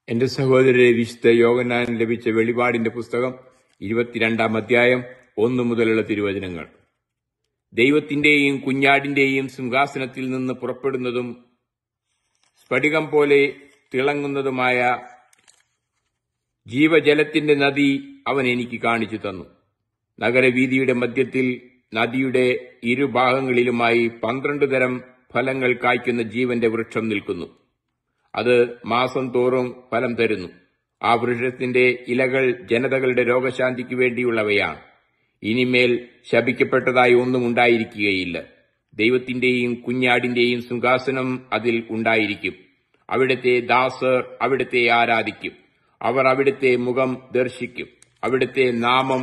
എന്റെ സഹോദരരെ വിശുദ്ധ യോഗനാൻ ലഭിച്ച വെളിപാടിന്റെ പുസ്തകം ഇരുപത്തിരണ്ടാം അധ്യായം ഒന്നു മുതലുള്ള തിരുവചനങ്ങൾ ദൈവത്തിന്റെയും കുഞ്ഞാടിന്റെയും സിംഹാസനത്തിൽ നിന്ന് പുറപ്പെടുന്നതും സ്ഫടികം പോലെ തിളങ്ങുന്നതുമായ ജീവജലത്തിന്റെ നദി അവൻ എനിക്ക് കാണിച്ചു തന്നു നഗരവീതിയുടെ മധ്യത്തിൽ നദിയുടെ ഇരുഭാഗങ്ങളിലുമായി പന്ത്രണ്ട് തരം ഫലങ്ങൾ കായ്ക്കുന്ന ജീവന്റെ വൃക്ഷം നിൽക്കുന്നു അത് മാസം തോറും ഫലം തരുന്നു ആ വൃക്ഷത്തിന്റെ ഇലകൾ ജനതകളുടെ രോഗശാന്തിക്ക് വേണ്ടിയുള്ളവയാണ് ഇനിമേൽ ശപിക്കപ്പെട്ടതായി ഒന്നും ഉണ്ടായിരിക്കുകയില്ല ദൈവത്തിന്റെയും കുഞ്ഞാടിന്റെയും സിംഹാസനം അതിൽ ഉണ്ടായിരിക്കും അവിടുത്തെ ദാസർ അവിടുത്തെ ആരാധിക്കും അവർ അവിടുത്തെ മുഖം ദർശിക്കും അവിടുത്തെ നാമം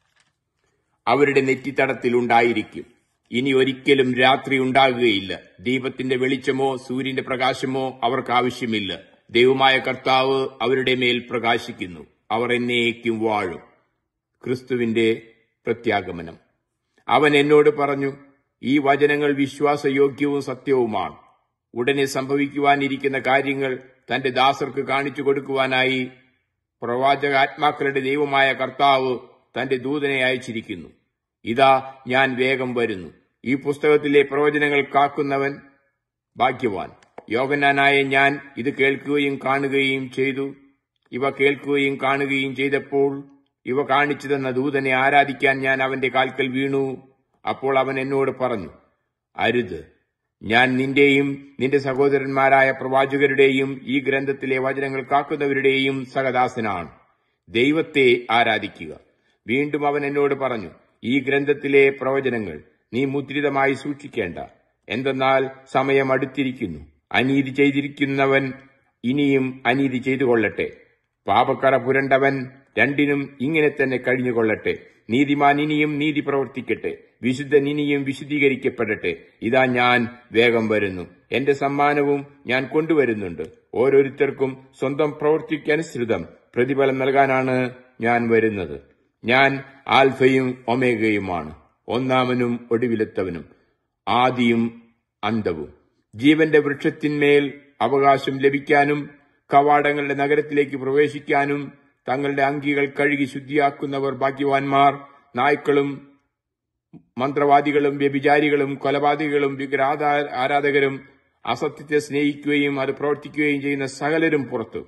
അവരുടെ നെറ്റിത്തടത്തിൽ ഉണ്ടായിരിക്കും ഇനി ഒരിക്കലും രാത്രി ഉണ്ടാകുകയില്ല ദീപത്തിന്റെ വെളിച്ചമോ സൂര്യന്റെ പ്രകാശമോ അവർക്ക് ആവശ്യമില്ല ദൈവമായ കർത്താവ് അവരുടെ മേൽ പ്രകാശിക്കുന്നു അവർ എന്നേക്കും വാഴും ക്രിസ്തുവിന്റെ പ്രത്യാഗമനം അവൻ എന്നോട് പറഞ്ഞു ഈ വചനങ്ങൾ വിശ്വാസയോഗ്യവും സത്യവുമാണ് ഉടനെ സംഭവിക്കുവാനിരിക്കുന്ന കാര്യങ്ങൾ തന്റെ ദാസർക്ക് കാണിച്ചു കൊടുക്കുവാനായി പ്രവാചകാത്മാക്കളുടെ ദൈവമായ കർത്താവ് തന്റെ ദൂതനെ അയച്ചിരിക്കുന്നു ഇതാ ഞാൻ വേഗം വരുന്നു ഈ പുസ്തകത്തിലെ പ്രവചനങ്ങൾ കാക്കുന്നവൻ ഭാഗ്യവാൻ യോഗനാനായ ഞാൻ ഇത് കേൾക്കുകയും കാണുകയും ചെയ്തു ഇവ കേൾക്കുകയും കാണുകയും ചെയ്തപ്പോൾ ഇവ കാണിച്ചു തന്ന ദൂതനെ ആരാധിക്കാൻ ഞാൻ അവന്റെ കാൽക്കൽ വീണു അപ്പോൾ അവൻ എന്നോട് പറഞ്ഞു അരുത് ഞാൻ നിന്റെയും നിന്റെ സഹോദരന്മാരായ പ്രവാചകരുടെയും ഈ ഗ്രന്ഥത്തിലെ വചനങ്ങൾ കാക്കുന്നവരുടെയും സഹദാസനാണ് ദൈവത്തെ ആരാധിക്കുക വീണ്ടും അവൻ എന്നോട് പറഞ്ഞു ഈ ഗ്രന്ഥത്തിലെ പ്രവചനങ്ങൾ നീ മുദ്രിതമായി സൂക്ഷിക്കേണ്ട എന്തെന്നാൽ സമയം അടുത്തിരിക്കുന്നു അനീതി ചെയ്തിരിക്കുന്നവൻ ഇനിയും അനീതി ചെയ്തു കൊള്ളട്ടെ പാപക്കറ പുരണ്ടവൻ രണ്ടിനും ഇങ്ങനെ തന്നെ കഴിഞ്ഞുകൊള്ളട്ടെ നീതിമാൻ ഇനിയും നീതി പ്രവർത്തിക്കട്ടെ വിശുദ്ധൻ ഇനിയും വിശുദ്ധീകരിക്കപ്പെടട്ടെ ഇതാ ഞാൻ വേഗം വരുന്നു എന്റെ സമ്മാനവും ഞാൻ കൊണ്ടുവരുന്നുണ്ട് ഓരോരുത്തർക്കും സ്വന്തം പ്രവൃത്തിക്കനുസൃതം പ്രതിഫലം നൽകാനാണ് ഞാൻ വരുന്നത് ഞാൻ ആൽഫയും ഒമേഗയുമാണ് ഒന്നാമനും ഒടുവിലെത്തവനും ആദിയും അന്തവും ജീവന്റെ വൃക്ഷത്തിന്മേൽ അവകാശം ലഭിക്കാനും കവാടങ്ങളുടെ നഗരത്തിലേക്ക് പ്രവേശിക്കാനും തങ്ങളുടെ അങ്കികൾ കഴുകി ശുദ്ധിയാക്കുന്നവർ ഭാഗ്യവാന്മാർ നായ്ക്കളും മന്ത്രവാദികളും വ്യഭിചാരികളും കൊലപാതകികളും വിഗ്രാധ ആരാധകരും അസത്യത്തെ സ്നേഹിക്കുകയും അത് പ്രവർത്തിക്കുകയും ചെയ്യുന്ന സകലരും പുറത്തു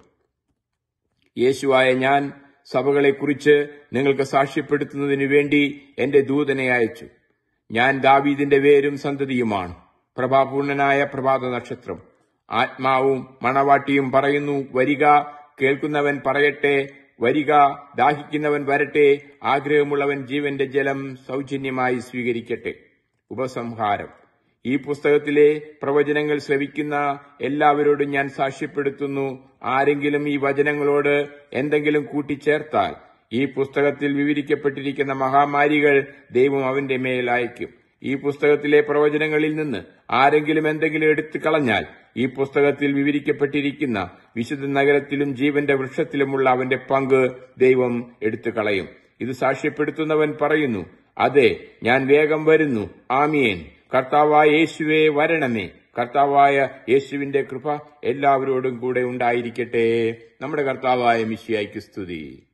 യേശുവായ ഞാൻ സഭകളെക്കുറിച്ച് നിങ്ങൾക്ക് സാക്ഷ്യപ്പെടുത്തുന്നതിനു വേണ്ടി എന്റെ ദൂതനെ അയച്ചു ഞാൻ ദാവീദിന്റെ വേരും സന്തതിയുമാണ് പ്രഭാപൂർണനായ പ്രഭാത നക്ഷത്രം ആത്മാവും മണവാട്ടിയും പറയുന്നു വരിക കേൾക്കുന്നവൻ പറയട്ടെ വരിക ദാഹിക്കുന്നവൻ വരട്ടെ ആഗ്രഹമുള്ളവൻ ജീവന്റെ ജലം സൗജന്യമായി സ്വീകരിക്കട്ടെ ഉപസംഹാരം ഈ പുസ്തകത്തിലെ പ്രവചനങ്ങൾ ശ്രവിക്കുന്ന എല്ലാവരോടും ഞാൻ സാക്ഷ്യപ്പെടുത്തുന്നു ആരെങ്കിലും ഈ വചനങ്ങളോട് എന്തെങ്കിലും കൂട്ടിച്ചേർത്താൽ ഈ പുസ്തകത്തിൽ വിവരിക്കപ്പെട്ടിരിക്കുന്ന മഹാമാരികൾ ദൈവം അവന്റെ മേൽ അയക്കും ഈ പുസ്തകത്തിലെ പ്രവചനങ്ങളിൽ നിന്ന് ആരെങ്കിലും എന്തെങ്കിലും എടുത്തു കളഞ്ഞാൽ ഈ പുസ്തകത്തിൽ വിവരിക്കപ്പെട്ടിരിക്കുന്ന വിശുദ്ധ നഗരത്തിലും ജീവന്റെ വൃക്ഷത്തിലുമുള്ള അവന്റെ പങ്ക് ദൈവം എടുത്തു കളയും ഇത് സാക്ഷ്യപ്പെടുത്തുന്നവൻ പറയുന്നു അതെ ഞാൻ വേഗം വരുന്നു ആമിയേൻ കർത്താവായ യേശുവെ വരണമേ കർത്താവായ യേശുവിന്റെ കൃപ എല്ലാവരോടും കൂടെ ഉണ്ടായിരിക്കട്ടെ നമ്മുടെ കർത്താവായ മിശിയായിക്ക് സ്തുതി